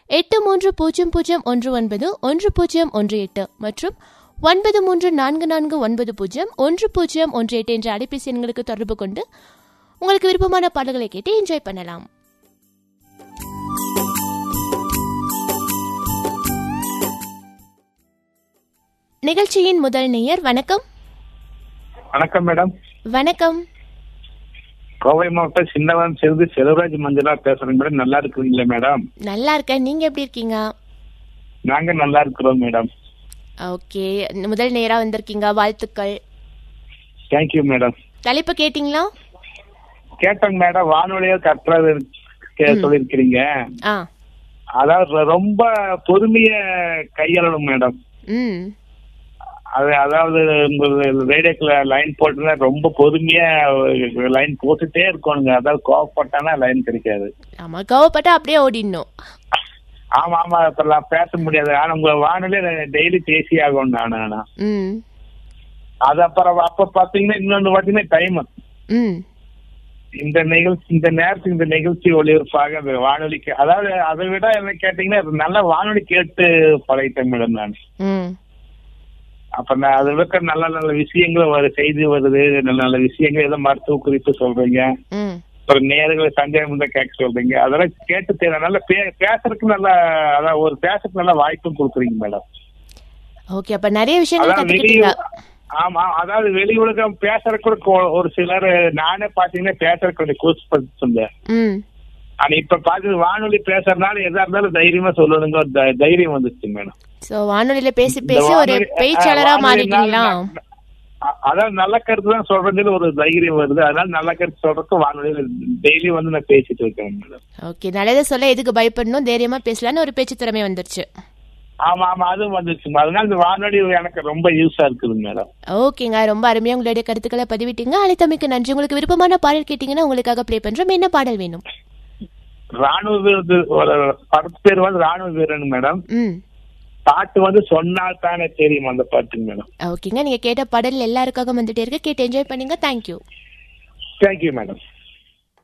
எட்டு மூன்று பூஜ்ஜியம் பூஜ்ஜியம் ஒன்று ஒன்பது ஒன்று பூஜ்ஜியம் ஒன்று எட்டு மற்றும் ஒன்பது மூன்று நான்கு நான்கு ஒன்பது பூஜ்ஜியம் ஒன்று பூஜ்ஜியம் ஒன்று எட்டு என்ற அலைபேசி எண்களுக்கு தொடர்பு கொண்டு உங்களுக்கு விருப்பமான பாடல்களை கேட்டு என்ஜாய் பண்ணலாம் நிகழ்ச்சியின் முதல் நேயர் வணக்கம் வணக்கம் மேடம் வணக்கம் கோவை மாவட்டம் சின்னவன் சிறிது செல்வராஜ் மஞ்சளா பேசுறேன் மேடம் நல்லா இருக்கிறீங்களா மேடம் நல்லா இருக்கேன் நீங்க எப்படி இருக்கீங்க நாங்க நல்லா இருக்கிறோம் மேடம் ஓகே முதல் நேரா வந்திருக்கீங்க வாழ்த்துக்கள் தேங்க்யூ மேடம் தலைப்பு கேட்டிங்களா கேட்டோங்க மேடம் வானொலியா கட்டுறது சொல்லியிருக்கிறீங்க ஆ அதாவது ரொம்ப பொறுமைய கையாளணும் மேடம் ம் அது அதாவது ரேடியோக்குள்ள லைன் போட்டுனா ரொம்ப பொறுமையா லைன் போட்டுட்டே இருக்கணுங்க அதாவது கோவப்பட்டானா லைன் கிடைக்காது ஆமா கோவப்பட்டா அப்படியே ஓடிடணும் ஆமா ஆமா இப்பெல்லாம் பேச முடியாது ஆனா உங்க வானொலி டெய்லி பேசி ஆகணும் நானு ஆனா ம் அது அப்புறம் அப்ப பாத்தீங்கன்னா இன்னொன்னு பாத்தீங்கன்னா டைம் ம் இந்த நிகழ்ச்சி இந்த நேரத்துக்கு இந்த நிகழ்ச்சி ஒளிபரப்பாக அந்த வானொலிக்கு அதாவது அதை விட என்ன கேட்டீங்கன்னா நல்ல வானொலி கேட்டு பழகிட்டேன் மேடம் நான் ம் அப்ப நான் அதுல இருக்க நல்ல நல்ல விஷயங்கள் வருது செய்தி வருது நல்ல நல்ல விஷயங்கள் ஏதோ மருத்துவ குறிப்பு சொல்றீங்க ம் அப்புறம் நேர்களை சந்தேகம் இருந்தா கேட்க சொல்றீங்க அதெல்லாம் கேட்டு தெரியல நல்ல பே- பேசுறதுக்கு நல்ல அதான் ஒரு பேசுறதுக்கு நல்ல வாய்ப்பும் கொடுக்குறீங்க மேடம் ஓகே அப்ப நிறைய விஷயங்கள் அதாவது வெளி கத்துக்கிட்டீங்க ஆமா அதாவது வெளி உலகம் பேசுறதுக்கு கூட கொ- ஒரு சிலர் நானே பாத்தீங்கன்னா பேசுறதுக்கு கொஞ்சம் கூச்சப்பட்டு ம் ஆனா இப்ப பாத்து வானொலி பேசுறதுனால எதா இருந்தாலும் தைரியமா சொல்லணுங்க ஒரு தை- தைரியம் வந்துச்சு மேடம் சோ வானொலியில பேசி இந்த பேசி ஒரு வானொலி- பேச்சாளரா அஹ் மாறிட்டீங்களா வானொலினால அ- அதாவது நல்ல கருத்து தான் சொல்றதுல ஒரு தைரியம் வருது அதனால நல்ல கருத்து சொல்றதுக்கு வானொலியில டெய்லி வந்து நான் பேசிட்டு இருக்கேன் மேடம் ஓகே நல்லதை சொல்ல எதுக்கு பயப்படணும் தைரியமா பேசலாம்னு ஒரு பேச்சு திறமை வந்துருச்சு ஆமா ஆமா அதுவும் வந்துச்சு அதனால இந்த வானொலி எனக்கு ரொம்ப யூஸா இருக்குது மேடம் ஓகேங்க ரொம்ப அருமையா உங்களுடைய கருத்துக்களை பதிவிட்டீங்க அழைத்தமைக்கு நன்றி உங்களுக்கு விருப்பமான பாடல் கேட்டீங்கன்னா உங்களுக்காக ப்ளே பண்றோம் என்ன பாடல் வேணும் ராணுவ வீரர் ஒரு படத்து பேர் வந்து ராணுவ வீரன் மேடம் ம் பாட்டு வந்து சொன்னால் தானே தெரியும் அந்த பாட்டுங்க மேடம் ஓகேங்க நீங்க கேட்ட பாடல் எல்லாருக்காக வந்துட்டே இருக்கு கேட்டு என்ஜாய் பண்ணுங்க தேங்க்யூ தேங்க்யூ மேடம்